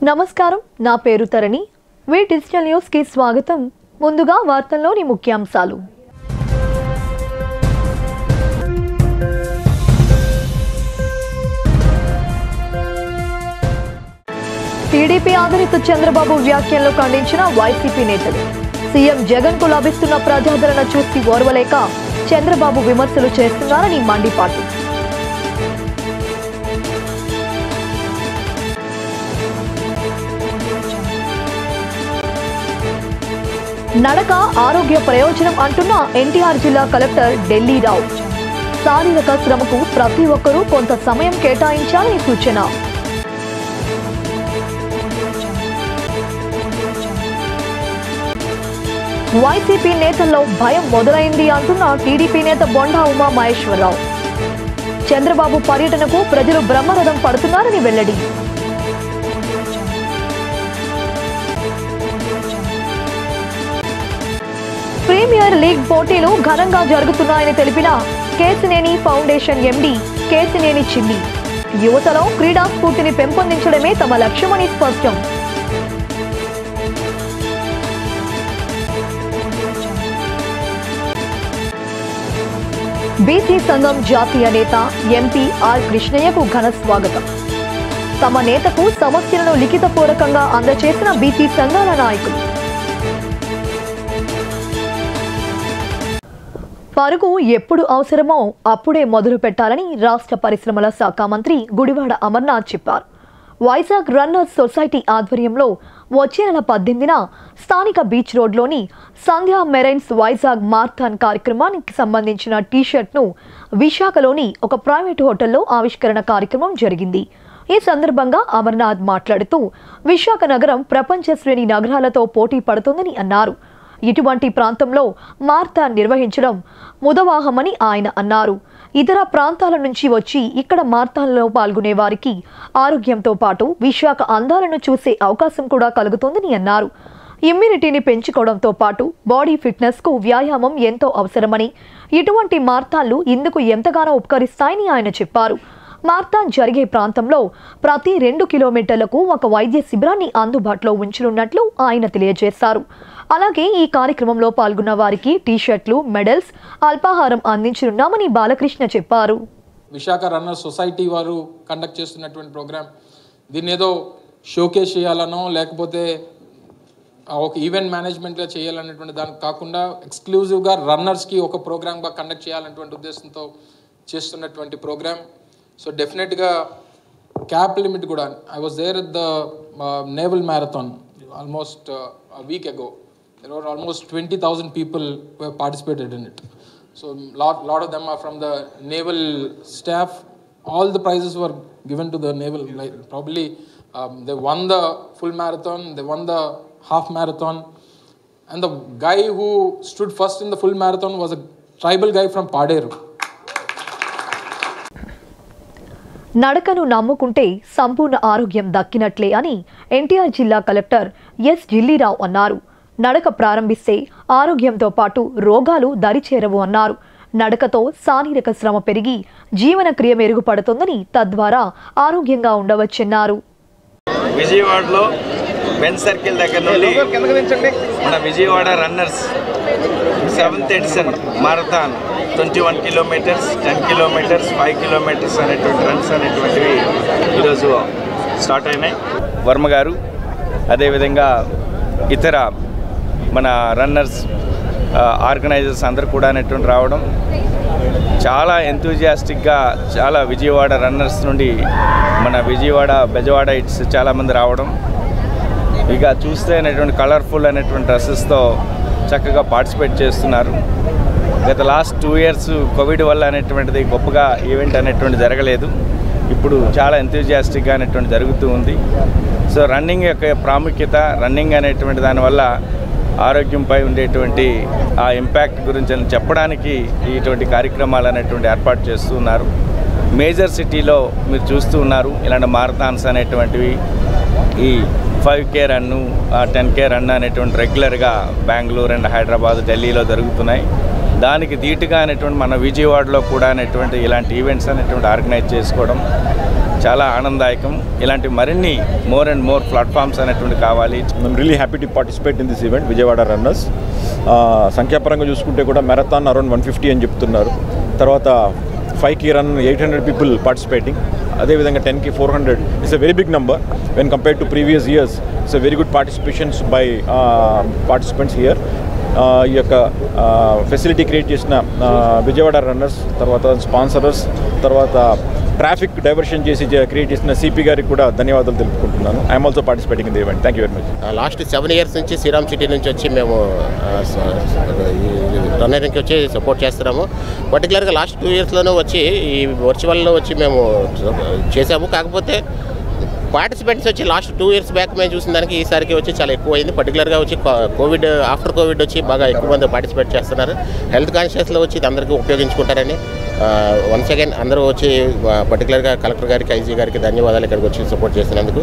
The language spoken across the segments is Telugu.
నమస్కారం నా పేరు తరణి వీ డిజిటల్ న్యూస్కి స్వాగతం ముందుగా వార్తల్లోని ముఖ్యాంశాలు టీడీపీ ఆధారిత చంద్రబాబు వ్యాఖ్యలను ఖండించిన వైసీపీ నేతలు సీఎం జగన్ కు లభిస్తున్న ప్రజాదరణ చూసి ఓర్వలేక చంద్రబాబు విమర్శలు చేస్తున్నారని మండిపాటు నడక ఆరోగ్య ప్రయోజనం అంటున్న ఎన్టీఆర్ జిల్లా కలెక్టర్ ఢిల్లీ రావు శారీరక శ్రమకు ప్రతి ఒక్కరూ కొంత సమయం కేటాయించాలని సూచన వైసీపీ నేతల్లో భయం మొదలైంది అంటున్న టీడీపీ నేత బొండా ఉమా మహేశ్వరరావు చంద్రబాబు పర్యటనకు ప్రజలు బ్రహ్మరథం పడుతున్నారని వెల్లడి ప్రీమియర్ లీగ్ పోటీలు ఘనంగా జరుగుతున్నాయని తెలిపిన కేసినేని ఫౌండేషన్ ఎండి కేసినేని చిన్ని యువతలో క్రీడా స్ఫూర్తిని పెంపొందించడమే తమ లక్ష్యమని స్పష్టం బీసీ సంఘం జాతీయ నేత ఎంపీ ఆర్ కృష్ణయ్యకు ఘన స్వాగతం తమ నేతకు సమస్యలను లిఖితపూర్వకంగా అందజేసిన బీసీ సంఘాల నాయకులు పరుగు ఎప్పుడు అవసరమో అప్పుడే మొదలు పెట్టాలని రాష్ట్ర పరిశ్రమల శాఖ మంత్రి గుడివాడ అమర్నాథ్ చెప్పారు వైజాగ్ రన్నర్స్ సొసైటీ ఆధ్వర్యంలో వచ్చే నెల పద్దెనిమిదిన స్థానిక బీచ్ రోడ్లోని సంధ్యా మెరైన్స్ వైజాగ్ మార్థాన్ కార్యక్రమానికి సంబంధించిన టీషర్ట్ను విశాఖలోని ఒక ప్రైవేటు హోటల్లో ఆవిష్కరణ కార్యక్రమం జరిగింది ఈ సందర్భంగా అమర్నాథ్ మాట్లాడుతూ విశాఖ నగరం ప్రపంచ శ్రేణి నగరాలతో పోటీ పడుతోందని అన్నారు ఇటువంటి ప్రాంతంలో మార్తా నిర్వహించడం ముదవాహమని ఆయన అన్నారు ఇతర ప్రాంతాల నుంచి వచ్చి ఇక్కడ మార్తాల్లో పాల్గొనే వారికి ఆరోగ్యంతో పాటు విశాఖ అందాలను చూసే అవకాశం కూడా కలుగుతుందని అన్నారు ఇమ్యూనిటీని పెంచుకోవడంతో పాటు బాడీ ఫిట్నెస్కు వ్యాయామం ఎంతో అవసరమని ఇటువంటి మార్తాళ్ళు ఇందుకు ఎంతగానో ఉపకరిస్తాయని ఆయన చెప్పారు మార్తాన్ జరిగే ప్రాంతంలో ప్రతి రెండు కిలోమీటర్లకు ఒక వైద్య శిబిరాన్ని అందుబాటులో ఉంచనున్నట్లు ఆయన తెలియజేశారు అలాగే ఈ కార్యక్రమంలో పాల్గొన్న వారికి టీషర్ట్లు మెడల్స్ అల్పాహారం అందించనున్నామని బాలకృష్ణ చెప్పారు విశాఖ రన్నర్ సొసైటీ వారు కండక్ట్ చేస్తున్నటువంటి ప్రోగ్రామ్ దీన్ని ఏదో షోకేస్ చేయాలనో లేకపోతే ఆ ఒక ఈవెంట్ మేనేజ్మెంట్గా చేయాలనేటువంటి దానికి కాకుండా ఎక్స్క్లూజివ్గా రన్నర్స్కి ఒక ప్రోగ్రామ్గా కండక్ట్ చేయాలనేటువంటి ఉద్దేశంతో చేస్తున్నటువంటి ప్రోగ్రామ్ సో డెఫినెట్గా క్యాప్ లిమిట్ కూడా I was there at the naval marathon almost week ago there were almost 20,000 people who have participated in it. So lot, lot of them are from the naval staff. All the prizes were given to the naval. Like probably um, they won the full marathon, they won the half marathon, and the guy who stood first in the full marathon was a tribal guy from Paderu. నడకను నమ్ముకుంటే సంపూర్ణ ఆరోగ్యం దక్కినట్లే అని ఎన్టీఆర్ జిల్లా కలెక్టర్ ఎస్ జిల్లీరావు అన్నారు నడక ప్రారంభిస్తే ఆరోగ్యంతో పాటు రోగాలు దరిచేరవు అన్నారు నడకతో శారీరక శ్రమ పెరిగి జీవన క్రియ మెరుగుపడుతుందని తద్వారా ఆరోగ్యంగా ఉండవచ్చన్నారు విజయవాడలో బెన్ సర్కిల్ దగ్గర నుండి మన Vijayawada runners seventh edition marathon twenty one kilometres ten kilometres five kilometres అనేటువంటి రన్స్ అనేటువంటివి ఈరోజు స్టార్ట్ అయినాయి వర్మ గారు అదేవిధంగా ఇతర మన రన్నర్స్ ఆర్గనైజర్స్ అందరు కూడా అనేటువంటి రావడం చాలా ఎంతూజియాస్టిక్గా చాలా విజయవాడ రన్నర్స్ నుండి మన విజయవాడ బెజవాడ ఇట్స్ చాలామంది రావడం ఇక చూస్తే అనేటువంటి కలర్ఫుల్ అనేటువంటి డ్రెస్సెస్తో చక్కగా పార్టిసిపేట్ చేస్తున్నారు గత లాస్ట్ టూ ఇయర్స్ కోవిడ్ వల్ల అనేటువంటిది గొప్పగా ఈవెంట్ అనేటువంటి జరగలేదు ఇప్పుడు చాలా ఎంతూజియాస్టిక్గా అనేటువంటి జరుగుతూ ఉంది సో రన్నింగ్ యొక్క ప్రాముఖ్యత రన్నింగ్ అనేటువంటి దానివల్ల ఆరోగ్యంపై ఉండేటువంటి ఆ ఇంపాక్ట్ గురించి అని చెప్పడానికి ఇటువంటి కార్యక్రమాలు అనేటువంటి ఏర్పాటు చేస్తున్నారు మేజర్ సిటీలో మీరు చూస్తూ ఉన్నారు ఇలాంటి మారథాన్స్ అనేటువంటివి ఈ ఫైవ్ కే రన్ను టెన్ కే రన్ అనేటువంటి రెగ్యులర్గా బెంగళూరు అండ్ హైదరాబాద్ ఢిల్లీలో జరుగుతున్నాయి దానికి ధీటుగా అనేటువంటి మన విజయవాడలో కూడా అనేటువంటి ఇలాంటి ఈవెంట్స్ అనేటువంటి ఆర్గనైజ్ చేసుకోవడం చాలా ఆనందదాయకం ఇలాంటి మరిన్ని మోర్ అండ్ మోర్ ప్లాట్ఫామ్స్ అనేటువంటి కావాలి I'm really happy to participate in this event, Vijayawada runners సంఖ్యాపరంగా చూసుకుంటే కూడా మ్యారథాన్ అరౌండ్ వన్ ఫిఫ్టీ అని చెప్తున్నారు తర్వాత ఫైవ్కి run eight hundred people participating అదేవిధంగా టెన్కి four hundred it's a very big number when compare to previous years it's a very good participations by participants here ఈ యొక్క ఫెసిలిటీ క్రియేట్ చేసిన విజయవాడ రన్నర్స్ తర్వాత స్పాన్సరర్స్ తర్వాత ట్రాఫిక్ డైవర్షన్ చేసి క్రియేట్ చేసిన సిపి గారికి కూడా ధన్యవాదాలు తెలుపుకుంటున్నాను I'm also participating in the event thank you very much last seven years నుంచి శ్రీరామ్ సిటీ నుంచి వచ్చి మేము రన్నరింగ్కి వచ్చి సపోర్ట్ చేస్తున్నాము పర్టికులర్గా లాస్ట్ టూ ఇయర్స్లోనూ వచ్చి ఈ వర్చువల్లో వచ్చి మేము చేసాము కాకపోతే పార్టిసిపెంట్స్ వచ్చి లాస్ట్ టూ ఇయర్స్ బ్యాక్ మేము చూసిన దానికి ఈసారికి వచ్చి చాలా ఎక్కువ అయింది పర్టికులర్గా వచ్చి కోవిడ్ ఆఫ్టర్ కోవిడ్ వచ్చి బాగా ఎక్కువ మంది పార్టిసిపేట్ చేస్తున్నారు హెల్త్ కాన్షియస్లో వచ్చి ఇది అందరికీ ఉపయోగించుకుంటారని వన్స్ అగైన్ అందరూ వచ్చి పర్టికులర్గా కలెక్టర్ గారికి ఐజీ గారికి ధన్యవాదాలు ఇక్కడికి వచ్చి సపోర్ట్ చేసినందుకు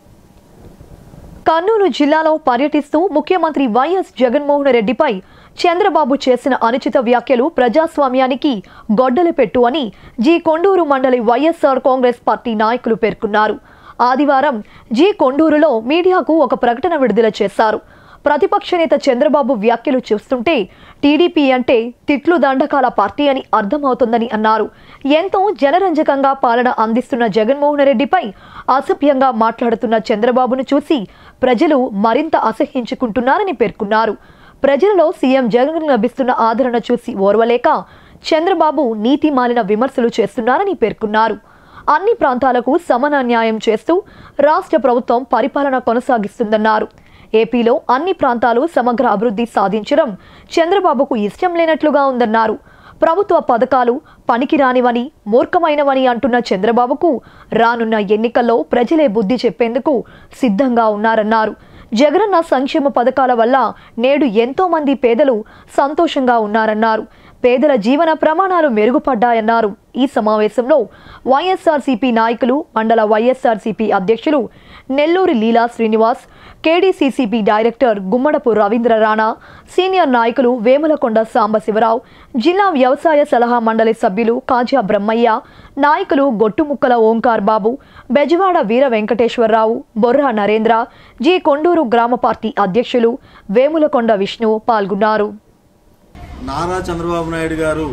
కర్నూలు జిల్లాలో పర్యటిస్తూ ముఖ్యమంత్రి వైఎస్ జగన్మోహన్ రెడ్డిపై చంద్రబాబు చేసిన అనుచిత వ్యాఖ్యలు ప్రజాస్వామ్యానికి గొడ్డలి పెట్టు అని జి కొండూరు మండలి వైఎస్ఆర్ కాంగ్రెస్ పార్టీ నాయకులు పేర్కొన్నారు ఆదివారం జి కొండూరులో మీడియాకు ఒక ప్రకటన విడుదల చేశారు ప్రతిపక్ష నేత చంద్రబాబు వ్యాఖ్యలు చూస్తుంటే టీడీపీ అంటే తిట్లు దండకాల పార్టీ అని అర్థమవుతుందని అన్నారు ఎంతో జనరంజకంగా పాలన అందిస్తున్న జగన్మోహన్ రెడ్డిపై అసభ్యంగా మాట్లాడుతున్న చంద్రబాబును చూసి ప్రజలు మరింత అసహ్యించుకుంటున్నారని పేర్కొన్నారు ప్రజలలో సీఎం జగన్ లభిస్తున్న ఆదరణ చూసి ఓర్వలేక చంద్రబాబు నీతి మాలిన విమర్శలు చేస్తున్నారని పేర్కొన్నారు అన్ని ప్రాంతాలకు సమాన న్యాయం చేస్తూ రాష్ట్ర ప్రభుత్వం పరిపాలన కొనసాగిస్తుందన్నారు ఏపీలో అన్ని ప్రాంతాలు సమగ్ర అభివృద్ధి సాధించడం చంద్రబాబుకు ఇష్టం లేనట్లుగా ఉందన్నారు ప్రభుత్వ పథకాలు పనికిరానివని మూర్ఖమైనవని అంటున్న చంద్రబాబుకు రానున్న ఎన్నికల్లో ప్రజలే బుద్ధి చెప్పేందుకు సిద్ధంగా ఉన్నారన్నారు జగనన్న సంక్షేమ పథకాల వల్ల నేడు ఎంతో మంది పేదలు సంతోషంగా ఉన్నారన్నారు పేదల జీవన ప్రమాణాలు మెరుగుపడ్డాయన్నారు ఈ సమావేశంలో వైఎస్ఆర్సీపీ నాయకులు మండల వైఎస్ఆర్సీపీ అధ్యక్షులు Nelluri Leela Srinivas KDCCP director Gummadapu Raveendra Rana senior నాయకులు వేములకొండ సాంబశివరావు జిల్లా వ్యవసాయ సలహా మండలి సభ్యులు కాజా బ్రహ్మయ్య నాయకులు గొట్టుముక్కల ఓంకార్ బాబు బెజవాడ వీర వెంకటేశ్వరరావు బొర్రా నరేంద్ర జి కొండూరు గ్రామ పార్టీ అధ్యక్షులు వేములకొండ విష్ణు పాల్గొన్నారు నారా చంద్రబాబు నాయుడు గారు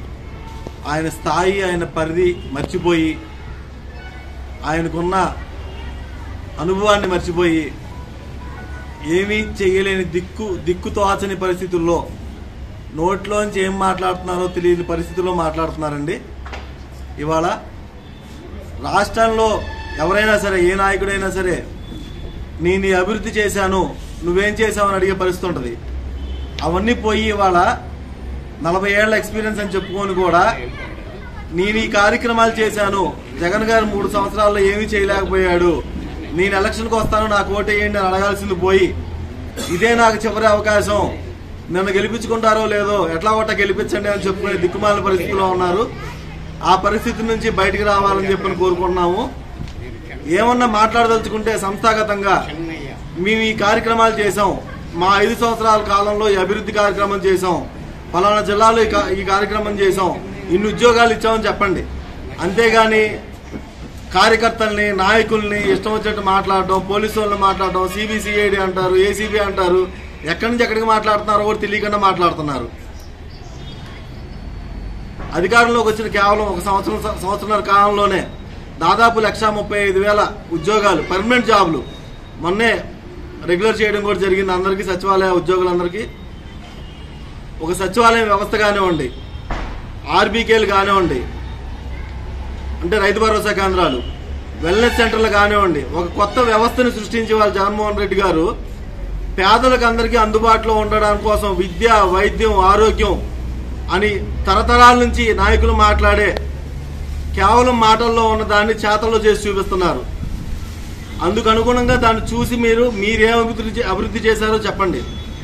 ఆయన స్థాయి ఆయన పరిధి మర్చిపోయి ఆయనకున్న అనుభవాన్ని మర్చిపోయి ఏమీ చేయలేని దిక్కు దిక్కు తోచని పరిస్థితుల్లో నోట్లోంచి ఏం మాట్లాడుతున్నారో తెలియని పరిస్థితుల్లో మాట్లాడుతున్నారండి ఇవాళ రాష్ట్రంలో ఎవరైనా సరే ఏ నాయకుడైనా సరే నేను ఈ అభివృద్ధి చేశాను నువ్వేం చేశావని అడిగే పరిస్థితి ఉంటుంది అవన్నీ పోయి ఇవాళ నలభై ఏళ్ల ఎక్స్పీరియన్స్ అని చెప్పుకొని కూడా నేను ఈ కార్యక్రమాలు చేశాను జగన్ గారు మూడు సంవత్సరాల్లో ఏమీ చేయలేకపోయాడు నేను ఎలక్షన్కి వస్తాను నాకు ఓటేయండి అని అడగాల్సింది పోయి ఇదే నాకు చివరి అవకాశం నన్ను గెలిపించుకుంటారో లేదో ఎట్లా కొట్ట గెలిపించండి అని చెప్పుకునే దిక్కుమాలిన పరిస్థితిలో ఉన్నారు ఆ పరిస్థితి నుంచి బయటికి రావాలని చెప్పని కోరుకుంటున్నాము ఏమన్నా మాట్లాడదలుచుకుంటే సంస్థాగతంగా మేము ఈ కార్యక్రమాలు చేసాం మా ఐదు సంవత్సరాల కాలంలో ఈ అభివృద్ధి కార్యక్రమం చేసాం ఫలానా జిల్లాలో ఈ కా- ఈ కార్యక్రమం చేసాం ఇన్ని ఉద్యోగాలు ఇచ్చామని చెప్పండి అంతేగాని కార్యకర్తల్ని నాయకుల్ని ఇష్టం వచ్చినట్టు మాట్లాడటం పోలీసు వాళ్ళని మాట్లాడటం సిబిసిఐడి అంటారు ఏసీబీ అంటారు ఎక్కడి నుంచి ఎక్కడికి మాట్లాడుతున్నారో కూడా తెలియకుండా మాట్లాడుతున్నారు అధికారంలోకి వచ్చిన కేవలం ఒక సంవత్సరం సంవత్సరాల కాలంలోనే దాదాపు లక్ష ముప్పై ఐదు వేల ఉద్యోగాలు పర్మనెంట్ జాబ్లు మొన్నే రెగ్యులర్ చేయడం కూడా జరిగింది అందరికీ సచివాలయ ఉద్యోగులందరికీ ఒక సచివాలయం వ్యవస్థ కానివ్వండి ఆర్బీకేలు కానివ్వండి అంటే రైతు భరోసా కేంద్రాలు వెల్నెస్ సెంటర్లు కానివ్వండి ఒక కొత్త వ్యవస్థను సృష్టించి వాళ్ళ జగన్మోహన్ రెడ్డి గారు పేదలకు అందరికీ అందుబాటులో ఉండడం కోసం విద్య వైద్యం ఆరోగ్యం అని తరతరాల నుంచి నాయకులు మాట్లాడే కేవలం మాటల్లో ఉన్న దాన్ని చేతల్లో చేసి చూపిస్తున్నారు అందుకు అనుగుణంగా దాన్ని చూసి మీరు మీరేం అభివృద్ధి చే- అభివృద్ధి చేశారో చెప్పండి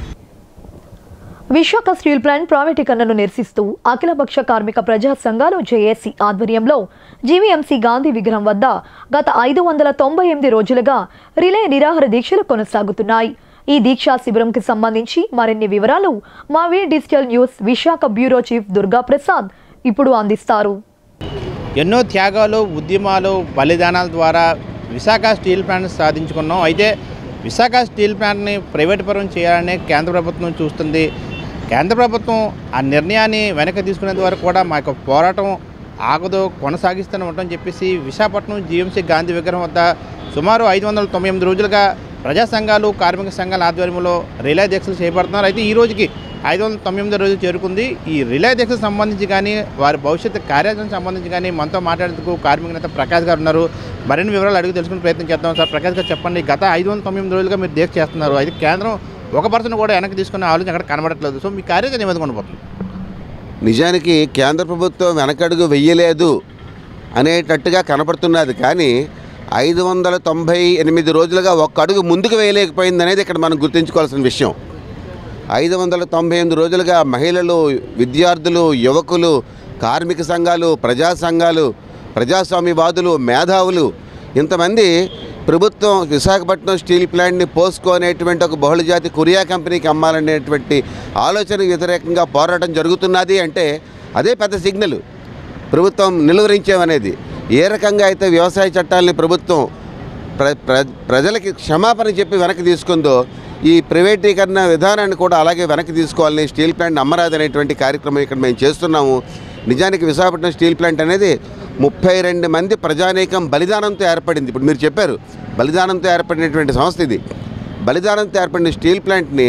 విశాఖ స్టీల్ ప్లాంట్ ప్రైవేటీకరణను నిరసిస్తూ అఖిలపక్ష కార్మిక ప్రజా సంఘాలు జేఏసీ ఆధ్వర్యంలో జీవీఎంసీ గాంధీ విగ్రహం వద్ద గత ఐదు వందల తొంభై ఎనిమిది రోజులుగా రిలే నిరాహార దీక్షలు కొనసాగుతున్నాయి ఈ దీక్షా శిబిరంకి సంబంధించి మరిన్ని వివరాలు మా V digital news Visakha bureau chief Durga Prasad ఇప్పుడు అందిస్తారు ఎన్నో త్యాగాలు ఉద్యమాలు బలిదానాల ద్వారా విశాఖ స్టీల్ ప్లాంట్ సాధించుకున్నాం అయితే విశాఖ స్టీల్ ప్లాంట్ని ప్రైవేట్ పరం చేయాలని కేంద్ర ప్రభుత్వం చూస్తుంది కేంద్ర ప్రభుత్వం ఆ నిర్ణయాన్ని వెనక్కి తీసుకునేంత వరకు కూడా మా యొక్క పోరాటం ఆగదు కొనసాగిస్తూనే ఉంటామని చెప్పేసి విశాఖపట్నం జీఎంసీ గాంధీ విగ్రహం వద్ద సుమారు ఐదు వందల తొంభై ఎనిమిది రోజులుగా ప్రజా సంఘాలు కార్మిక సంఘాల ఆధ్వర్యంలో రిలే దీక్షలు చేపడుతున్నారు అయితే ఈ రోజుకి ఐదు వందల తొంభై ఎనిమిది రోజులు చేరుకుంది ఈ రిలే దీక్షకు సంబంధించి కానీ వారి భవిష్యత్తు కార్యాచరణకు సంబంధించి కానీ మనతో మాట్లాడేందుకు కార్మిక నేత ప్రకాష్ గారు ఉన్నారు మరిన్ని వివరాలు అడిగి తెలుసుకునే ప్రయత్నం చేద్దాం సార్ ప్రకాష్ గారు చెప్పండి గత ఐదు వందల తొంభై ఎనిమిది రోజులుగా మీరు దీక్ష చేస్తున్నారు అయితే కేంద్రం ఒక పర్సన్ కూడా వెనక్కి తీసుకునే ఆలోచన అక్కడ కనబడట్లేదు సో మీ కార్యాచరణ ఏ విధంగా ఉండబోతుంది నిజానికి కేంద్ర ప్రభుత్వం వెనకడుగు వెయ్యలేదు అనేటట్టుగా కనపడుతున్నది కానీ ఐదు వందల తొంభై ఎనిమిది రోజులుగా ఒక్క అడుగు ముందుకు వేయలేకపోయింది అనేది ఇక్కడ మనం గుర్తుంచుకోవాల్సిన విషయం ఐదు వందల తొంభై ఎనిమిది రోజులుగా మహిళలు విద్యార్థులు యువకులు కార్మిక సంఘాలు ప్రజా సంఘాలు ప్రజాస్వామ్యవాదులు మేధావులు ఇంతమంది ప్రభుత్వం విశాఖపట్నం స్టీల్ ప్లాంట్ని పోస్కో అనేటువంటి ఒక బహుళజాతి కొరియా కంపెనీకి అమ్మాలనేటువంటి ఆలోచనకు వ్యతిరేకంగా పోరాటం జరుగుతున్నది అంటే అదే పెద్ద సిగ్నల్ ప్రభుత్వం నిలువరించామనేది ఏ రకంగా అయితే వ్యవసాయ చట్టాలని ప్రభుత్వం ప్ర ప్ర ప్రజలకి క్షమాపణ చెప్పి వెనక్కి తీసుకుందో ఈ ప్రైవేటీకరణ విధానాన్ని కూడా అలాగే వెనక్కి తీసుకోవాలని స్టీల్ ప్లాంట్ అమ్మరాదనేటువంటి కార్యక్రమం ఇక్కడ మేము చేస్తున్నాము నిజానికి విశాఖపట్నం స్టీల్ ప్లాంట్ అనేది ముప్పై రెండు మంది ప్రజానీకం బలిదానంతో ఏర్పడింది ఇప్పుడు మీరు చెప్పారు బలిదానంతో ఏర్పడినటువంటి సంస్థ ఇది బలిదానంతో ఏర్పడిన స్టీల్ ప్లాంట్ని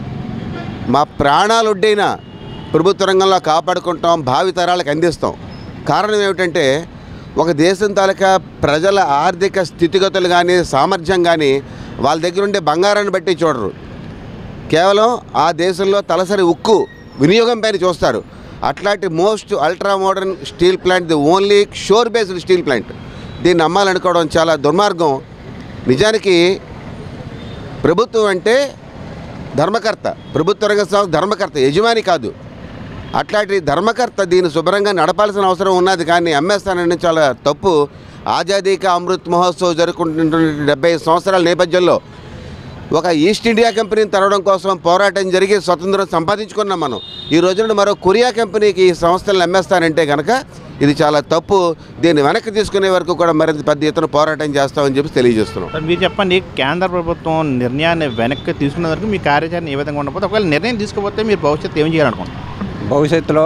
మా ప్రాణాలు ఒడ్డైనా ప్రభుత్వ రంగంలో కాపాడుకుంటాం భావి తరాలకు అందిస్తాం కారణం ఏమిటంటే ఒక దేశం తాలూకా ప్రజల ఆర్థిక స్థితిగతులు కానీ సామర్థ్యం కానీ వాళ్ళ దగ్గర ఉండే బంగారాన్ని బట్టి చూడరు కేవలం ఆ దేశంలో తలసరి ఉక్కు వినియోగం పైన చూస్తారు అట్లాంటి most ultra modern steel plant the only shore based steel plant దీన్ని అమ్మాలనుకోవడం చాలా దుర్మార్గం నిజానికి ప్రభుత్వం అంటే ధర్మకర్త ప్రభుత్వ రంగ సంస్థ ధర్మకర్త యజమాని కాదు అట్లాంటి ధర్మకర్త దీన్ని శుభ్రంగా నడపాల్సిన అవసరం ఉన్నది కానీ అమ్మేస్తానని చాలా తప్పు ఆజాదీ కా అమృత్ మహోత్సవ్ జరుపుకుంటున్న డెబ్బై సంవత్సరాల నేపథ్యంలో ఒక ఈస్ట్ ఇండియా కంపెనీని తరవడం కోసం పోరాటం జరిగి స్వతంత్రం సంపాదించుకున్నాం మనం ఈ రోజున మరో కొరియా కంపెనీకి ఈ సంస్థలను అమ్మేస్తానంటే కనుక ఇది చాలా తప్పు దీన్ని వెనక్కి తీసుకునే వరకు కూడా మరింత పెద్ద ఎత్తున పోరాటం చేస్తామని చెప్పి తెలియజేస్తున్నాం సార్ మీరు చెప్పండి కేంద్ర ప్రభుత్వం నిర్ణయాన్ని వెనక్కి తీసుకునే వరకు మీ కార్యాచరణ ఏ విధంగా ఉండకపోతే ఒకవేళ నిర్ణయం తీసుకోకపోతే మీరు భవిష్యత్తు ఏం చేయాలనుకుంటున్నారు భవిష్యత్తులో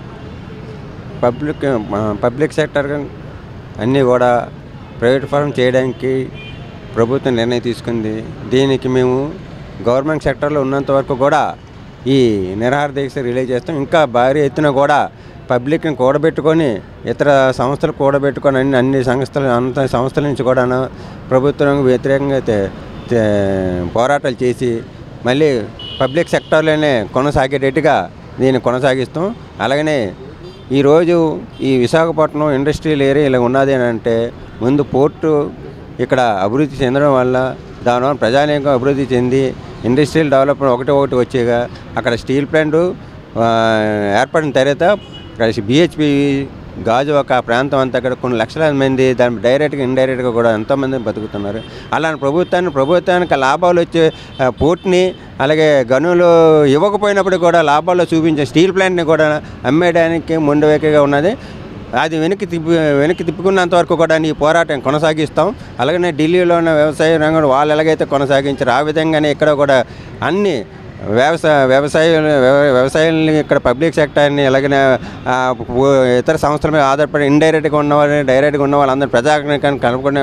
పబ్లిక్ పబ్లిక్ సెక్టర్ అన్నీ కూడా ప్రైవేట్ ఫారం చేయడానికి ప్రభుత్వం నిర్ణయం తీసుకుంది దీనికి మేము గవర్నమెంట్ సెక్టర్లో ఉన్నంత వరకు కూడా ఈ నిరాహార దీక్ష రిలీజ్ చేస్తాం ఇంకా భారీ ఎత్తున కూడా పబ్లిక్ని కూడబెట్టుకొని ఇతర సంస్థలు కూడబెట్టుకొని అన్ని అన్ని సంస్థలు అంత సంస్థల నుంచి కూడా ప్రభుత్వం వ్యతిరేకంగా అయితే తే- పోరాటాలు చేసి మళ్ళీ పబ్లిక్ సెక్టార్లోనే కొనసాగేటట్టుగా దీన్ని కొనసాగిస్తాం అలాగనే ఈరోజు ఈ విశాఖపట్నం ఇండస్ట్రియల్ ఏరియా ఇలా ఉన్నది అని అంటే ముందు పోర్టు ఇక్కడ అభివృద్ధి చెందడం వల్ల దానివల్ల ప్రజానీకం అభివృద్ధి చెంది ఇండస్ట్రియల్ డెవలప్మెంట్ ఒకటి ఒకటి వచ్చేగా అక్కడ స్టీల్ ప్లాంట్ ఏర్పడిన తర్వాత ఇక్కడ బిహెచ్పి గాజు ఒక ప్రాంతం అంతా అక్కడ కొన్ని లక్షల మంది దాని డైరెక్ట్గా ఇండైరెక్ట్గా కూడా ఎంతోమంది బతుకుతున్నారు అలానే ప్రభుత్వాన్ని ప్రభుత్వానికి లాభాలు వచ్చే ఆ, పోర్ట్ని అలాగే గనులు ఇవ్వకపోయినప్పుడు కూడా లాభాలు చూపించే స్టీల్ ప్లాంట్ని కూడా అమ్మేయడానికి ముందువేకగా ఉన్నది అది వెనక్కి తిప్పి వెనక్కి తిప్పుకున్నంత వరకు కూడా ఈ పోరాటం కొనసాగిస్తాం అలాగనే ఢిల్లీలో ఉన్న వ్యవసాయ రంగం వాళ్ళు ఎలాగైతే కొనసాగించారు ఆ విధంగానే ఇక్కడ కూడా అన్ని వ్యవసాయ వ్యవసాయ వ్యవ- వ్యవసాయాన్ని ఇక్కడ పబ్లిక్ సెక్టార్ని అలాగనే ఆ, పు- ఇతర సంస్థల మీద ఆధారపడి ఇండైరెక్ట్గా ఉన్నవాళ్ళని డైరెక్ట్గా ఉన్న వాళ్ళందరూ ప్రజాకరణ కలుపుకునే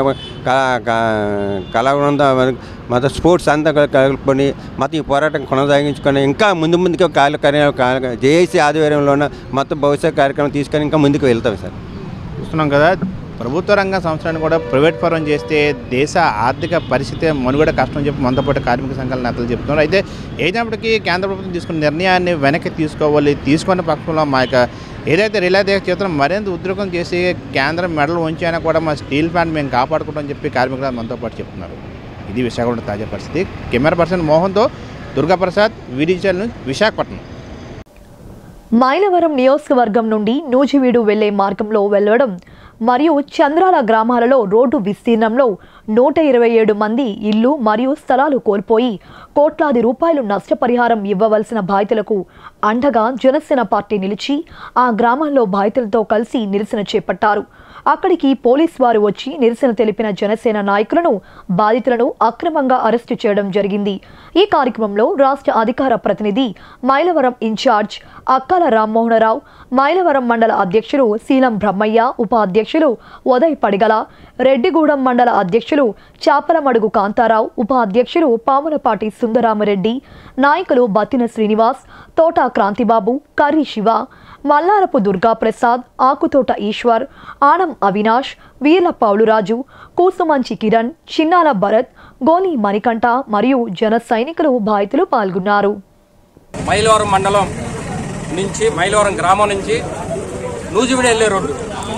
కలవడంతో మొత్తం స్పోర్ట్స్ అంతా కల- కలుపుకొని మొత్తం ఈ పోరాటం కొనసాగించుకొని ఇంకా ముందు ముందుకు కాలు జేఏసీ ఆధ్వర్యంలోన మొత్తం భవిష్యత్ కార్యక్రమం తీసుకొని ఇంకా ముందుకు వెళ్తాం సార్ చూస్తున్నాం కదా ప్రభుత్వ రంగ సంస్థలను కూడా ప్రైవేట్ పరం చేస్తే దేశ ఆర్థిక పరిస్థితి మనుగడ కష్టం చెప్పి మనతో పాటు కార్మిక సంఘాల నేతలు చెప్తున్నారు అయితే ఏదైనప్పటికీ కేంద్ర ప్రభుత్వం తీసుకున్న నిర్ణయాన్ని వెనక్కి తీసుకోవాలి తీసుకున్న పక్షంలో మా యొక్క ఏదైతే రిలే దేశ చేతులను మరింత ఉద్యోగం చేసి కేంద్రం మెడలు ఉంచైనా కూడా మా స్టీల్ ప్లాంట్ మేము కాపాడుకుంటామని చెప్పి కార్మికులు మనతో పాటు చెప్తున్నారు ఇది విశాఖపట్నం తాజా పరిస్థితి కెమెరా పర్సన్ మోహన్తో దుర్గాప్రసాద్ విడిచల్ నుంచి విశాఖపట్నం మైలవరం నియోజకవర్గం నుండి నూజివీడు వెళ్లే మార్గంలో వెళ్లడం మరియు చంద్రాల గ్రామాలలో రోడ్డు విస్తీర్ణంలో నూట ఇరవై ఏడు మంది ఇల్లు మరియు స్థలాలు కోల్పోయి కోట్లాది రూపాయలు నష్టపరిహారం ఇవ్వవలసిన బాధితులకు అండగా జనసేన పార్టీ నిలిచి ఆ గ్రామాల్లో బాధితులతో కలిసి నిరసన చేపట్టారు అక్కడికి పోలీస్ వారు వచ్చి నిరసన తెలిపిన జనసేన నాయకులను బాధితులను అక్రమంగా అరెస్టు చేయడం జరిగింది ఈ కార్యక్రమంలో రాష్ట్ర అధికార ప్రతినిధి మైలవరం ఇన్ఛార్జ్ అక్కల రామ్మోహనరావు మైలవరం మండల అధ్యక్షులు శీలం బ్రహ్మయ్య ఉపాధ్యక్షులు ఉదయ్ పడిగల రెడ్డిగూడెం మండల అధ్యక్షులు చాపలమడుగు కాంతారావు ఉపాధ్యక్షులు పాములపాటి సుందరామరెడ్డి నాయకులు బత్తిన శ్రీనివాస్ తోట క్రాంతిబాబు కర్రి శివ మల్లారపు దుర్గాప్రసాద్ ఆకుతోట ఈశ్వర్ ఆనం అవినాష్ వీర్ల పౌలురాజు కూసుమంచి కిరణ్ చిన్నాల భరత్ గోని మణికంఠ మరియు జన సైనికులు బాధితులు పాల్గొన్నారు మైలవరం మండలం నుంచి మైలవరం గ్రామం నుంచి నూజివిడి వెళ్ళే రోడ్డు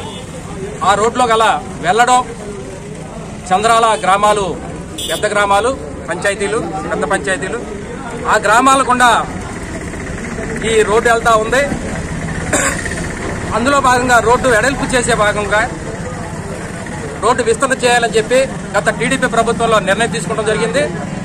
ఆ రోడ్లో గల వెళ్ళడం చంద్రాల గ్రామాలు పెద్ద గ్రామాలు పంచాయతీలు పెద్ద పంచాయతీలు ఆ గ్రామాల గుండా ఈ రోడ్డు వెళ్తా ఉంది అందులో భాగంగా రోడ్డు వెడల్పు చేసే భాగంగా రోడ్డు విస్తరణ చేయాలని చెప్పి గత టీడీపీ ప్రభుత్వంలో నిర్ణయం తీసుకోవడం జరిగింది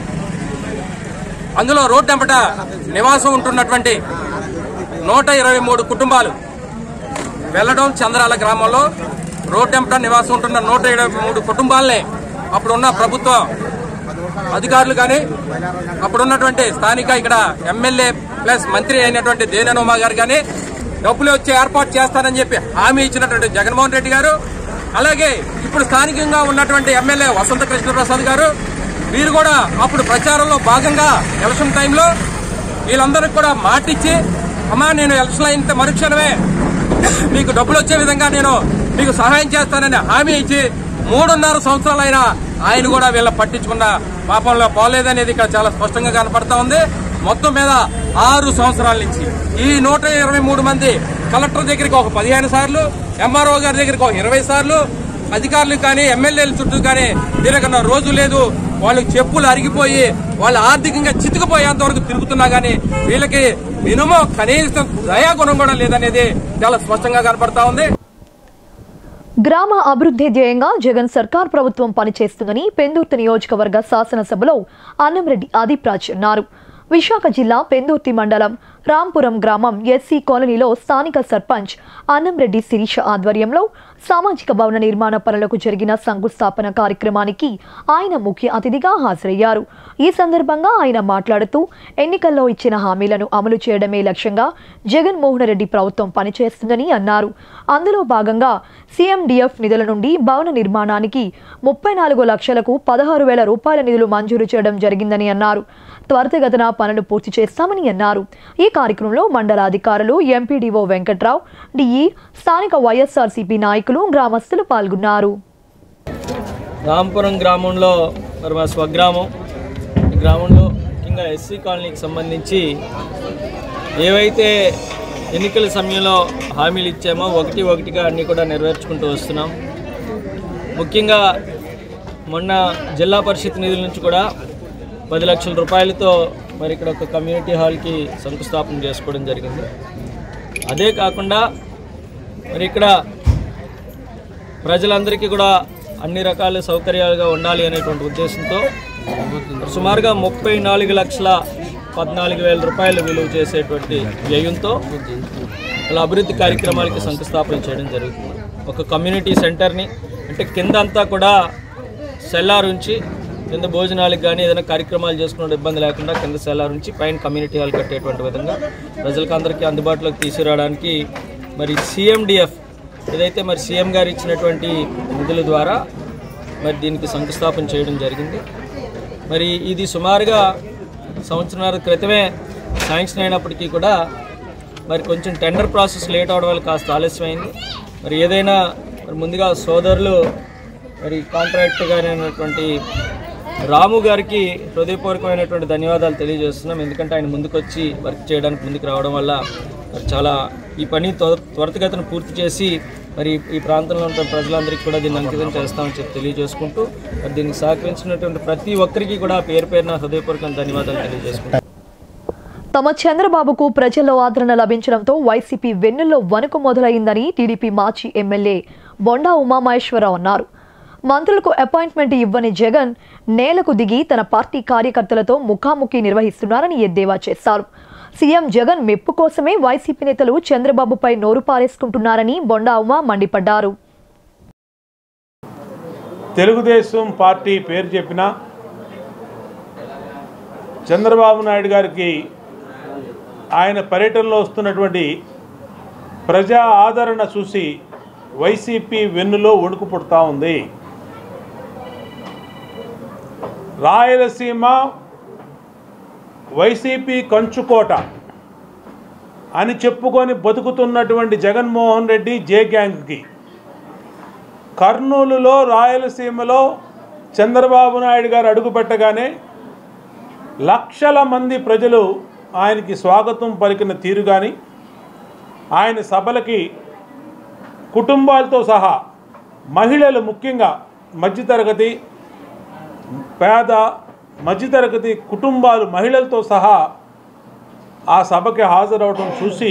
అందులో రోడ్డు వెంబట నివాసం ఉంటున్నటువంటి నూట ఇరవై మూడు కుటుంబాలు వెళ్లడం చంద్రాల గ్రామంలో రోడ్డు వెంబట నివాసం ఉంటున్న నూట ఇరవై మూడు కుటుంబాలని అప్పుడున్న ప్రభుత్వ అధికారులు కానీ అప్పుడున్నటువంటి స్థానిక ఇక్కడ ఎమ్మెల్యే ప్లస్ మంత్రి అయినటువంటి దేననోమా గారు కానీ డబ్బులు వచ్చి ఏర్పాటు చేస్తానని చెప్పి హామీ ఇచ్చినటువంటి జగన్మోహన్ రెడ్డి గారు అలాగే ఇప్పుడు స్థానికంగా ఉన్నటువంటి ఎమ్మెల్యే వసంత కృష్ణప్రసాద్ గారు వీరు కూడా అప్పుడు ప్రచారంలో భాగంగా ఎలక్షన్ టైంలో వీళ్ళందరికీ కూడా మాటిచ్చి అమ్మా నేను ఎలక్షన్ అయిన మరుక్షణమే మీకు డబ్బులు వచ్చే విధంగా నేను మీకు సహాయం చేస్తానని హామీ ఇచ్చి మూడున్నర సంవత్సరాలైనా ఆయన కూడా వీళ్ళ పట్టించుకున్న పాపంలో పోలేదనేది ఇక్కడ చాలా స్పష్టంగా కనపడతా ఉంది మొత్తం మీద ఆరు సంవత్సరాల నుంచి ఈ నూట ఇరవై మూడు మంది కలెక్టర్ దగ్గరికి ఒక పదిహేను సార్లు ఎంఆర్ఓ గారి దగ్గరికి ఒక ఇరవై సార్లు అధికారులు కానీ ఎమ్మెల్యేల చుట్టూ కానీ తిరగన్న రోజు లేదు వాళ్ళు చెప్పులు అరిగిపోయి వాళ్ళు ఆర్థికంగా చితికిపోయేంత వరకు తిరుగుతున్నా గానీ వీళ్ళకి మినిమం కనీసం దయాగుణం కూడా లేదనేది చాలా స్పష్టంగా కనపడతా ఉంది గ్రామ అభివృద్ధి ధ్యేయంగా జగన్ సర్కార్ ప్రభుత్వం పనిచేస్తుందని పెందుర్తి నియోజకవర్గ శాసనసభలో అన్నంరెడ్డి ఆదిప్రాజ్ అన్నారు విశాఖ జిల్లా పెందుర్తి మండలం రాంపురం గ్రామం ఎస్సీ కాలనీలో స్థానిక సర్పంచ్ అన్నంరెడ్డి శిరీష ఆధ్వర్యంలో సామాజిక భవన నిర్మాణ పనులకు జరిగిన శంకుస్థాపన కార్యక్రమానికి ఆయన ముఖ్య అతిథిగా హాజరయ్యారు ఈ సందర్భంగా ఆయన మాట్లాడుతూ ఎన్నికల్లో ఇచ్చిన హామీలను అమలు చేయడమే లక్ష్యంగా జగన్మోహన్ రెడ్డి ప్రభుత్వం పనిచేస్తుందని అన్నారు అందులో భాగంగా సీఎండిఎఫ్ నిధుల నుండి భవన నిర్మాణానికి ముప్పై నాలుగు లక్షలకు పదహారు వేల రూపాయల నిధులు మంజూరు చేయడం జరిగిందని అన్నారు త్వరితగతిన పనులు పూర్తి చేస్తామని అన్నారు ఈ కార్యక్రమంలో మండల అధికారులు ఎంపీడీఓ వెంకట్రావు డిఈ స్థానిక వైఎస్ఆర్సీపీ నాయకులు గ్రామస్తులు పాల్గొన్నారు రాంపురం గ్రామంలో మరి మా స్వగ్రామం ఈ గ్రామంలో ముఖ్యంగా ఎస్సీ కాలనీకి సంబంధించి ఏవైతే ఎన్నికల సమయంలో హామీలు ఇచ్చామో ఒకటి ఒకటిగా అన్నీ కూడా నెరవేర్చుకుంటూ వస్తున్నాం ముఖ్యంగా మొన్న జిల్లా పరిషత్ నిధుల నుంచి కూడా పది లక్షల రూపాయలతో మరి ఇక్కడ ఒక కమ్యూనిటీ హాల్కి శంకుస్థాపన చేసుకోవడం జరిగింది అదే కాకుండా మరి ఇక్కడ ప్రజలందరికీ కూడా అన్ని రకాల సౌకర్యాలుగా ఉండాలి అనేటువంటి ఉద్దేశంతో సుమారుగా ముప్పై నాలుగు లక్షల పద్నాలుగు వేల రూపాయలు విలువ చేసేటువంటి వ్యయంతో ఇలా అభివృద్ధి కార్యక్రమాలకి శంకుస్థాపన చేయడం జరుగుతుంది ఒక కమ్యూనిటీ సెంటర్ని అంటే కింద అంతా కూడా సెల్లార్ ఉంచి కింద భోజనాలకు కానీ ఏదైనా కార్యక్రమాలు చేసుకునే ఇబ్బంది లేకుండా కింద సెల్లార్ ఉంచి పైన కమ్యూనిటీ హాల్ కట్టేటువంటి విధంగా ప్రజలకు అందరికీ అందుబాటులోకి తీసుకురావడానికి మరి సిఎండిఎఫ్ ఏదైతే మరి సీఎం గారు ఇచ్చినటువంటి నిధుల ద్వారా మరి దీనికి శంకుస్థాపన చేయడం జరిగింది మరి ఇది సుమారుగా సంవత్సరాల క్రితమే శాంక్షన్ అయినప్పటికీ కూడా మరి కొంచెం టెండర్ ప్రాసెస్ లేట్ అవడం వల్ల కాస్త ఆలస్యమైంది మరి ఏదైనా మరి ముందుగా సోదరులు మరి కాంట్రాక్ట్ అయినటువంటి రాము గారికి హృదయపూర్వకమైనటువంటి ధన్యవాదాలు తెలియజేస్తున్నాం ఎందుకంటే ఆయన ముందుకొచ్చి వర్క్ చేయడానికి ముందుకు రావడం వల్ల మరి చాలా ఈ పని త్వర త్వరితగతిన పూర్తి చేసి మరి ఈ ప్రాంతంలో ఉన్న ప్రజలందరికీ కూడా దీన్ని అంకితం చేస్తామని చెప్పి తెలియజేసుకుంటూ మరి దీనికి సహకరించినటువంటి ప్రతి ఒక్కరికి కూడా పేరు పేరున హృదయపూర్వక ధన్యవాదాలు తెలియజేసుకుంటాం తమ చంద్రబాబుకు ప్రజల్లో ఆదరణ లభించడంతో వైసీపీ వెన్నుల్లో వణుకు మొదలైందని టీడీపీ మాజీ ఎమ్మెల్యే బొండా ఉమామహేశ్వరరావు అన్నారు మంత్రులకు అపాయింట్మెంట్ ఇవ్వని జగన్ నేలకు దిగి తన పార్టీ కార్యకర్తలతో ముఖాముఖి నిర్వహిస్తున్నారని ఎద్దేవా చేశారు సీఎం జగన్ మెప్పు కోసమే వైసీపీ నేతలు చంద్రబాబుపై నోరు పారేసుకుంటున్నారని బొండా ఉమా మండిపడ్డారు తెలుగుదేశం పార్టీ పేరు చెప్పిన చంద్రబాబు నాయుడు గారికి ఆయన పర్యటనలో వస్తున్నటువంటి ప్రజా ఆదరణ చూసి వైసీపీ వెన్నులో వణుకు పుడతా ఉంది రాయలసీమ వైసీపీ కంచుకోట అని చెప్పుకొని బతుకుతున్నటువంటి జగన్మోహన్ రెడ్డి జే గ్యాంగ్కి కర్నూలులో రాయలసీమలో చంద్రబాబు నాయుడు గారు అడుగుపెట్టగానే లక్షల మంది ప్రజలు ఆయనకి స్వాగతం పలికిన తీరు కానీ ఆయన సభలకి కుటుంబాలతో సహా మహిళలు ముఖ్యంగా మధ్యతరగతి పేద మధ్యతరగతి కుటుంబాలు మహిళలతో సహా ఆ సభకి హాజరవడం చూసి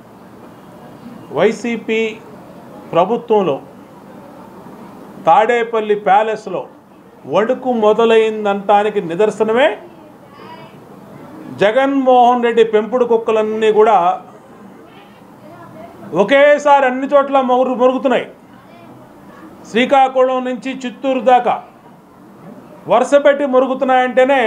వైసీపీ ప్రభుత్వంలో తాడేపల్లి ప్యాలెస్లో వణుకు మొదలైందంటానికి నిదర్శనమే జగన్మోహన్ రెడ్డి పెంపుడు కుక్కలన్నీ కూడా ఒకేసారి అన్ని చోట్ల మొరు మొరుగుతున్నాయి శ్రీకాకుళం నుంచి చిత్తూరు దాకా వరుస పెట్టి మొరుగుతున్నాయంటేనే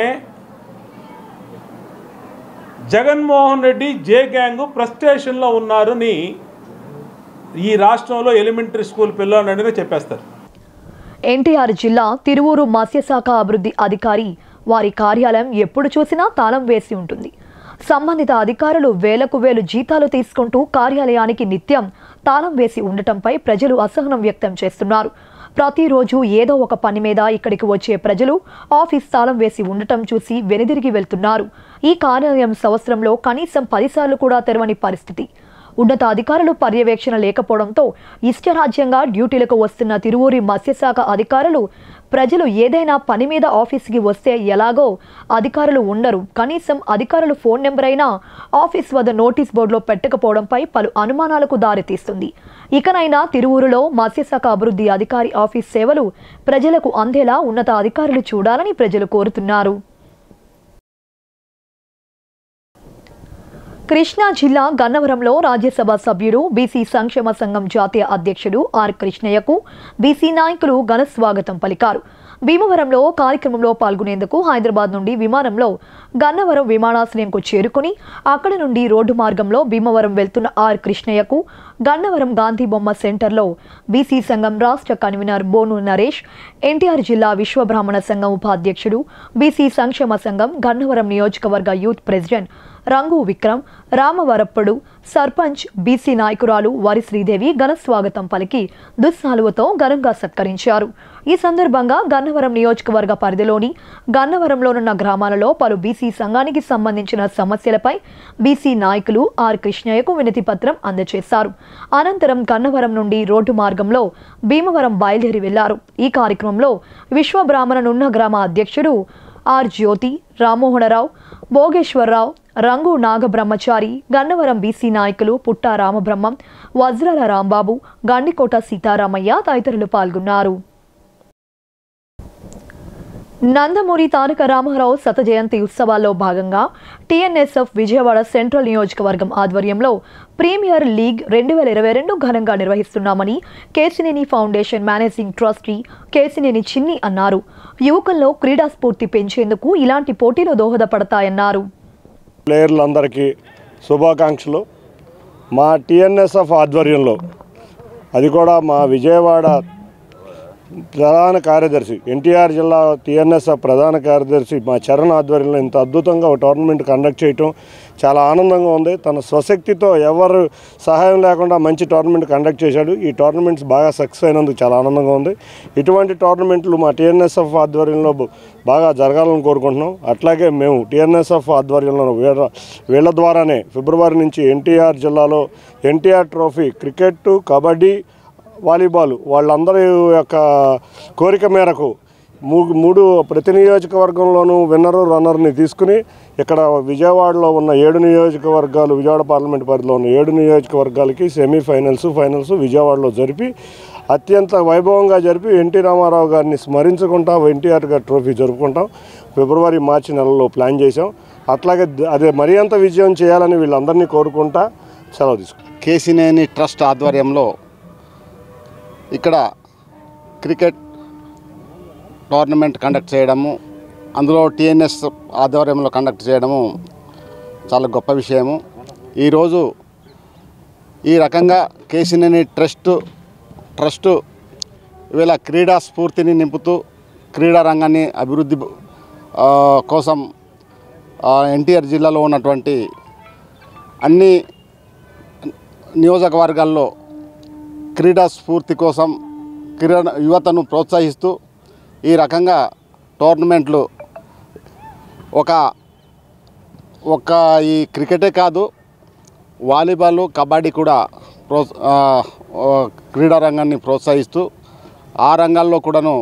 జగన్మోహన్ రెడ్డి జే గ్యాంగ్ ఫ్రస్ట్రేషన్లో ఉన్నారని ఈ రాష్ట్రంలో ఎలిమెంటరీ స్కూల్ పిల్లలని చెప్పేస్తారు ఎన్టీఆర్ జిల్లా తిరువూరు మత్స్యశాఖ అభివృద్ధి అధికారి వారి కార్యాలయం ఎప్పుడు చూసినా తాళం వేసి ఉంటుంది సంబంధిత అధికారులు వేలకు వేలు జీతాలు తీసుకుంటూ కార్యాలయానికి నిత్యం తాళం వేసి ఉండటంపై ప్రజలు అసహనం వ్యక్తం చేస్తున్నారు ప్రతిరోజు ఏదో ఒక పని మీద ఇక్కడికి వచ్చే ప్రజలు ఆఫీస్ తాళం వేసి ఉండటం చూసి వెనుదిరిగి వెళ్తున్నారు ఈ కార్యాలయం సంవత్సరంలో కనీసం పదిసార్లు కూడా తెరవని పరిస్థితి ఉన్నతాధికారులు పర్యవేక్షణ లేకపోవడంతో ఇష్టరాజ్యంగా డ్యూటీలకు వస్తున్న తిరువూరి మత్స్యశాఖ అధికారులు ప్రజలు ఏదైనా పని మీద ఆఫీస్కి వస్తే ఎలాగో అధికారులు ఉండరు కనీసం అధికారులు ఫోన్ నెంబర్ అయినా ఆఫీస్ వద్ద నోటీస్ బోర్డులో పెట్టకపోవడంపై పలు అనుమానాలకు దారితీస్తుంది ఇకనైనా తిరువూరులో మత్స్యశాఖ అభివృద్ధి అధికారి ఆఫీస్ సేవలు ప్రజలకు అందేలా ఉన్నత అధికారులు చూడాలని ప్రజలు కోరుతున్నారు కృష్ణా జిల్లా గన్నవరంలో రాజ్యసభ సభ్యుడు బీసీ సంక్షేమ సంఘం జాతీయ అధ్యక్షుడు ఆర్ కృష్ణయ్యకు బీసీ నాయకులు ఘన స్వాగతం పలికారు భీమవరంలో కార్యక్రమంలో పాల్గొనేందుకు హైదరాబాద్ నుండి విమానంలో గన్నవరం విమానాశ్రయంకు చేరుకుని అక్కడి నుండి రోడ్డు మార్గంలో భీమవరం వెళ్తున్న ఆర్ కృష్ణయ్యకు గన్నవరం గాంధీ బొమ్మ సెంటర్లో బీసీ సంఘం రాష్ట్ర కన్వీనర్ బోను నరేష్ ఎన్టీఆర్ జిల్లా విశ్వబ్రాహ్మణ సంఘం ఉపాధ్యక్షుడు బీసీ సంక్షేమ సంఘం గన్నవరం నియోజకవర్గ యూత్ ప్రెసిడెంట్ రంగు విక్రమ్ రామవరప్పడు సర్పంచ్ బీసీ నాయకురాలు వరి శ్రీదేవి ఘన స్వాగతం పలికి దుస్సాలువతో ఘనంగా సత్కరించారు ఈ సందర్భంగా గన్నవరం నియోజకవర్గ పరిధిలోని గన్నవరంలోనున్న గ్రామాలలో పలు బీసీ సంఘానికి సంబంధించిన సమస్యలపై బీసీ నాయకులు ఆర్ కృష్ణయ్యకు వినతి పత్రం అందజేశారు అనంతరం గన్నవరం నుండి రోడ్డు మార్గంలో భీమవరం బయలుదేరి వెళ్లారు ఈ కార్యక్రమంలో విశ్వబ్రాహ్మణ నున్న గ్రామ అధ్యక్షుడు ఆర్ జ్యోతి రామ్మోహనరావు భోగేశ్వరరావు రంగు నాగబ్రహ్మచారి గన్నవరం బీసీ నాయకులు పుట్టా రామబ్రహ్మం వజ్రాల రాంబాబు గండికోట సీతారామయ్య తదితరులు పాల్గొన్నారు నందమూరి తారక రామారావు శత జయంతి ఉత్సవాల్లో భాగంగా టీఎన్ఎస్ఎఫ్ విజయవాడ సెంట్రల్ నియోజకవర్గం ఆధ్వర్యంలో ప్రీమియర్ లీగ్ రెండు వేల ఇరవై రెండు ఘనంగా నిర్వహిస్తున్నామని Kesineni foundation managing trustee Kesineni Chinni అన్నారు యువకుల్లో క్రీడా స్ఫూర్తి పెంచేందుకు ఇలాంటి పోటీలు దోహదపడతాయన్నారు ప్లేయర్లందరికీ శుభాకాంక్షలు మా టీఎన్ఎస్ఎఫ్ ఆధ్వర్యంలో అది కూడా మా విజయవాడ ప్రధాన కార్యదర్శి ఎన్టీఆర్ జిల్లా టీఎన్ఎస్ఎఫ్ ప్రధాన కార్యదర్శి మా చరణ్ ఆధ్వర్యంలో ఇంత అద్భుతంగా ఒక టోర్నమెంట్ కండక్ట్ చేయటం చాలా ఆనందంగా ఉంది తన స్వశక్తితో ఎవరు సహాయం లేకుండా మంచి టోర్నమెంట్ కండక్ట్ చేశాడు ఈ టోర్నమెంట్స్ బాగా సక్సెస్ అయినందుకు చాలా ఆనందంగా ఉంది ఇటువంటి టోర్నమెంట్లు మా టీఎన్ఎస్ఎఫ్ ఆధ్వర్యంలో బ- బాగా జరగాలని కోరుకుంటున్నాం అట్లాగే మేము టీఎన్ఎస్ఎఫ్ ఆధ్వర్యంలో వీళ్ళ వీళ్ళ ద్వారానే ఫిబ్రవరి నుంచి ఎన్టీఆర్ జిల్లాలో NTR trophy cricket kabaddi volleyball వాళ్ళందరి యొక్క కోరిక మేరకు మూడు మూడు ప్రతి నియోజకవర్గంలోనూ విన్నరు రన్నర్ని తీసుకుని ఇక్కడ విజయవాడలో ఉన్న ఏడు నియోజకవర్గాలు విజయవాడ పార్లమెంట్ పరిధిలో ఉన్న ఏడు నియోజకవర్గాలకి సెమీఫైనల్స్ ఫైనల్స్ విజయవాడలో జరిపి అత్యంత వైభవంగా జరిపి ఎన్టీ రామారావు గారిని స్మరించుకుంటా ఎన్టీఆర్ గారి ట్రోఫీ జరుపుకుంటాం ఫిబ్రవరి మార్చి నెలలో ప్లాన్ చేశాం అట్లాగే ద- అదే మరీ అంత విజయం చేయాలని వీళ్ళందరినీ కోరుకుంటా సెలవు తీసుకుంటాం కేసినేని ట్రస్ట్ ఆధ్వర్యంలో ఇక్కడ క్రికెట్ టోర్నమెంట్ కండక్ట్ చేయడము అందులో టిఎన్ఎస్ ఆధ్వర్యంలో కండక్ట్ చేయడము చాలా గొప్ప విషయము ఈరోజు ఈ రకంగా కేసినేని ట్రస్ట్ ట్రస్ట్ ఇవాళ క్రీడా స్ఫూర్తిని నింపుతూ క్రీడా రంగాన్ని అభివృద్ధి ఆ, కోసం ఎన్టీఆర్ జిల్లాలో ఉన్నటువంటి అన్ని నియోజకవర్గాల్లో క్రీడా స్ఫూర్తి కోసం క్రీడా యువతను ప్రోత్సహిస్తూ ఈ రకంగా టోర్నమెంట్లు ఒక ఒక ఈ క్రికెటే కాదు వాలీబాల్ కబడ్డీ కూడా ప్రో ఆ, ఆ, క్రీడా రంగాన్ని ప్రోత్సహిస్తూ ఆ రంగాల్లో కూడాను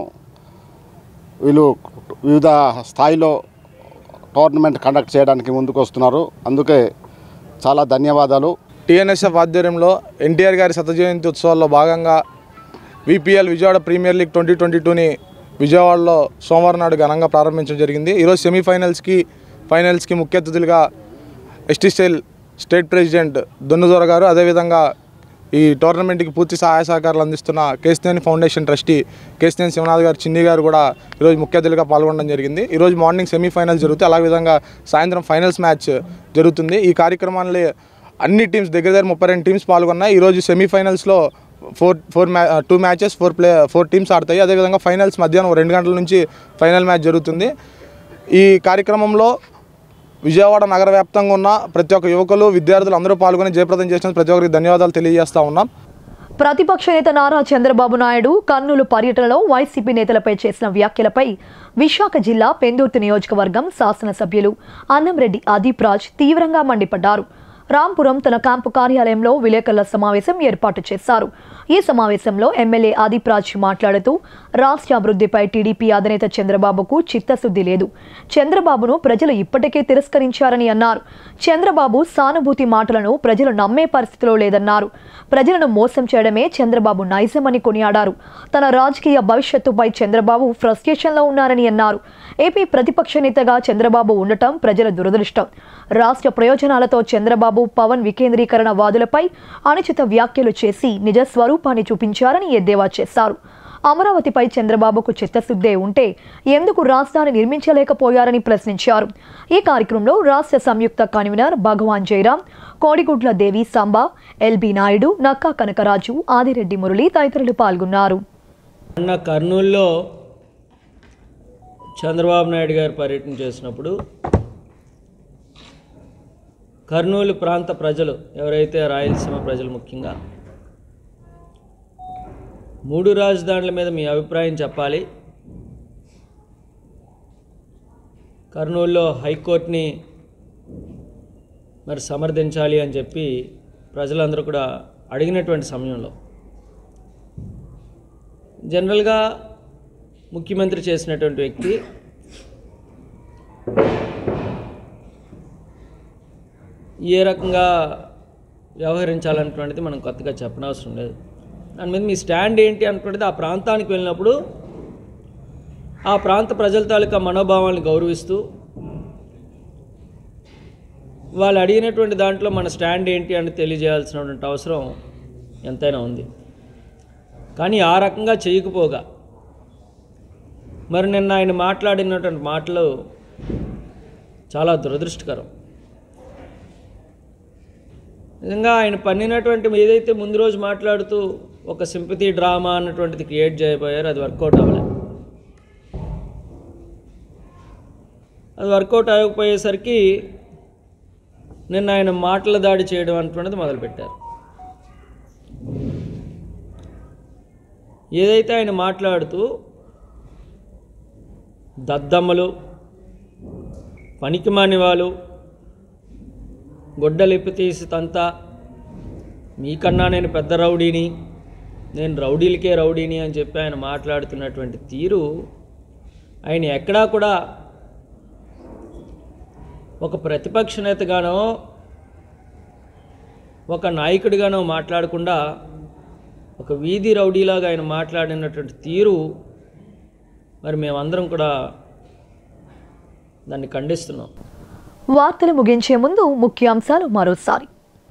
వీళ్ళు వివిధ స్థాయిలో టోర్నమెంట్ కండక్ట్ చేయడానికి ముందుకు వస్తున్నారు అందుకే చాలా ధన్యవాదాలు టీఎన్ఎస్ఎఫ్ ఆధ్వర్యంలో ఎన్టీఆర్ గారి శత జయంతి ఉత్సవాల్లో భాగంగా VPL Vijayawada premier league twenty twenty టూని విజయవాడలో సోమవారం నాడు ఘనంగా ప్రారంభించడం జరిగింది ఈరోజు సెమీఫైనల్స్కి ఫైనల్స్కి ముఖ్య అతిథులుగా ఎస్టీసెల్ స్టేట్ ప్రెసిడెంట్ దొన్నుదొర గారు అదేవిధంగా ఈ టోర్నమెంట్కి పూర్తి సహాయ సహకారాలు అందిస్తున్న కేసినేని ఫౌండేషన్ ట్రస్టీ కేసినేని శివనాథ్ గారు చిన్ని గారు కూడా ఈరోజు ముఖ్య అతిథులుగా పాల్గొనడం జరిగింది ఈరోజు మార్నింగ్ సెమీఫైనల్స్ జరుగుతాయి అలా విధంగా సాయంత్రం ఫైనల్స్ మ్యాచ్ జరుగుతుంది ఈ కార్యక్రమాన్ని అన్ని టీమ్స్ దగ్గర దగ్గర ముప్పై రెండు టీమ్స్ పాల్గొన్నాయి ఈరోజు సెమీఫైనల్స్లో ఫోర్ ఫోర్ మ్యా two matches four play four teams ఆడతాయి అదేవిధంగా ఫైనల్స్ మధ్యాహ్నం రెండు గంటల నుంచి ఫైనల్ మ్యాచ్ జరుగుతుంది ఈ కార్యక్రమంలో విజయవాడ నగర వ్యాప్తంగా ఉన్న ప్రతి ఒక్క యువకులు విద్యార్థులు అందరూ పాల్గొని జయప్రదం చేసిన ప్రతి ఒక్కరికి ధన్యవాదాలు తెలియజేస్తా ఉన్నాం ప్రతిపక్ష నేత నారా చంద్రబాబు నాయుడు కర్నూలు పర్యటనలో వైసీపీ నేతలపై చేసిన వ్యాఖ్యలపై విశాఖ జిల్లా పెందుర్తి నియోజకవర్గం శాసనసభ్యులు అన్నంరెడ్డి అదీప్ రాజ్ తీవ్రంగా మండిపడ్డారు రాంపురం తన క్యాంపు కార్యాలయంలో విలేకరుల సమావేశం ఏర్పాటు చేశారు ఈ సమావేశంలో ఎమ్మెల్యే ఆదిప్ రాజ్ మాట్లాడుతూ రాష్ట్ర అభివృద్ధిపై టీడీపీ అధినేత చంద్రబాబుకు చిత్తశుద్ధి లేదు చంద్రబాబును ప్రజలు ఇప్పటికే తిరస్కరించారని అన్నారు చంద్రబాబు సానుభూతి మాటలను ప్రజలు నమ్మే పరిస్థితిలో లేదన్నారు ప్రజలను మోసం చేయడమే చంద్రబాబు నైజమని కొనియాడారు తన రాజకీయ భవిష్యత్తుపై చంద్రబాబు ఫ్రస్ట్రేషన్లో ఉన్నారని అన్నారు ఏపీ ప్రతిపక్ష నేతగా చంద్రబాబు ఉండటం ప్రజల దురదృష్టం రాష్ట్ర ప్రయోజనాలతో చంద్రబాబు పవన్ వికేంద్రీకరణ వాదులపై అనుచిత వ్యాఖ్యలు చేసి నిజ స్వరూపాన్ని చూపించారని ఎద్దేవా చేశారు అమరావతిపై చంద్రబాబుకు చిత్తశుద్ధే ఉంటే ఎందుకు రాజధాని నిర్మించలేకపోయారని ప్రశ్నించారు ఈ కార్యక్రమంలో రాష్ట్ర సంయుక్త కన్వీనర్ భగవాన్ జయరాం కోడిగుడ్ల దేవి సాంబా ఎల్బి నాయుడు నక్కా కనకరాజు ఆదిరెడ్డి మురళి తదితరులు పాల్గొన్నారు మొన్న కర్నూలులో చంద్రబాబు నాయుడు గారు పర్యటన చేసినప్పుడు కర్నూలు ప్రాంత ప్రజలు ఎవరైతే రాయలసీమ ప్రజలు ముఖ్యంగా మూడు రాజధానుల మీద మీ అభిప్రాయం చెప్పాలి కర్నూలులో హైకోర్టుని మరి సమర్థించాలి అని చెప్పి ప్రజలందరూ కూడా అడిగినటువంటి సమయంలో జనరల్గా ముఖ్యమంత్రి చేసినటువంటి వ్యక్తి ఏ రకంగా వ్యవహరించాలన్నటువంటిది మనం కొత్తగా చెప్పనవసరం లేదు దాని మీద మీ స్టాండ్ ఏంటి అనుకున్నది ఆ ప్రాంతానికి వెళ్ళినప్పుడు ఆ ప్రాంత ప్రజల తాలూకా మనోభావాలను గౌరవిస్తూ వాళ్ళు అడిగినటువంటి దాంట్లో మన స్టాండ్ ఏంటి అని తెలియజేయాల్సినటువంటి అవసరం ఎంతైనా ఉంది కానీ ఆ రకంగా చేయకపోగా మరి నిన్న ఆయన మాట్లాడినటువంటి మాటలు చాలా దురదృష్టకరం నిజంగా ఆయన పన్నినటువంటి ఏదైతే ముందు రోజు మాట్లాడుతూ ఒక సింపతి డ్రామా అన్నటువంటిది క్రియేట్ చేయబోయారు అది వర్కౌట్ అవ్వలేదు అది వర్కౌట్ అవ్వకపోయేసరికి నిన్న ఆయన మాటల దాడి చేయడం అన్నటువంటిది మొదలుపెట్టారు ఏదైతే ఆయన మాట్లాడుతూ దద్దమ్మలు పనికిమాని వాళ్ళు గొడ్డలిప్పి తీసి తంత మీకన్నా నేను పెద్ద రౌడీని నేను రౌడీలకే రౌడీని అని చెప్పి ఆయన మాట్లాడుతున్నటువంటి తీరు ఆయన ఎక్కడా కూడా ఒక ప్రతిపక్ష నేతగానో ఒక నాయకుడిగానో మాట్లాడకుండా ఒక వీధి రౌడీలాగా ఆయన మాట్లాడినటువంటి తీరు మరి మేమందరం కూడా దాన్ని ఖండిస్తున్నాం వార్తలు ముగించే ముందు ముఖ్యాంశాలు మరోసారి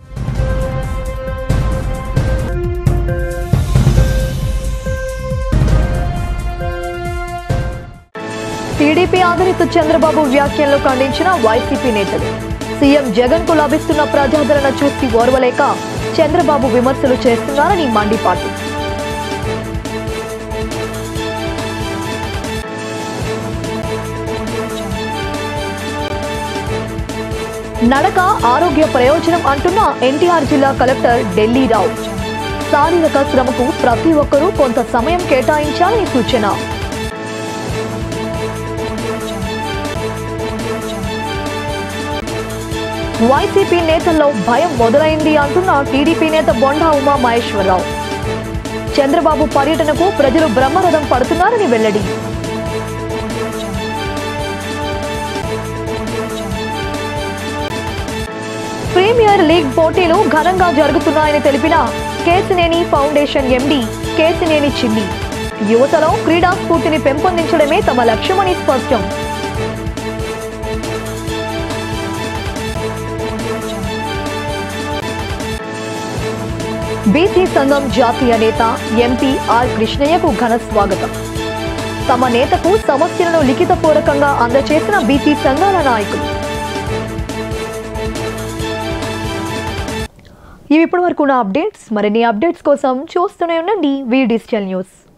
టీడీపీ ఆధారిత చంద్రబాబు వ్యాఖ్యలను ఖండించిన వైసీపీ నేతలు సీఎం జగన్ కు లభిస్తున్న ప్రజాదరణ చూసి ఓర్వలేక చంద్రబాబు విమర్శలు చేస్తున్నారని మండిపాటు నడక ఆరోగ్య ప్రయోజనం అంటున్న ఎన్టీఆర్ జిల్లా కలెక్టర్ ఢిల్లీ రావు శారీరక శ్రమకు ప్రతి ఒక్కరూ కొంత సమయం కేటాయించాలని సూచన వైసీపీ నేతల్లో భయం మొదలైంది అంటున్న టీడీపీ నేత బొండా ఉమా మహేశ్వరరావు చంద్రబాబు పర్యటనకు ప్రజలు బ్రహ్మరథం పడుతున్నారని వెల్లడి ప్రీమియర్ లీగ్ పోటీలు ఘనంగా జరుగుతున్నాయని తెలిపిన కేసినేని ఫౌండేషన్ ఎండి కేసినేని చిన్ని యువతలో క్రీడా స్ఫూర్తిని పెంపొందించడమే తమ లక్ష్యమని స్పష్టం బీసీ సంఘం జాతీయ నేత ఎంపీ ఆర్ కృష్ణయ్యకు ఘన స్వాగతం తమ నేతకు సమస్యలను లిఖితపూర్వకంగా అందజేసిన బీసీ సంఘాల నాయకులు ఇవి ఇప్పటి వరకు ఉన్న అప్డేట్స్ మరిన్ని అప్డేట్స్ కోసం చూస్తూనే ఉండండి వీ డిజిటల్ న్యూస్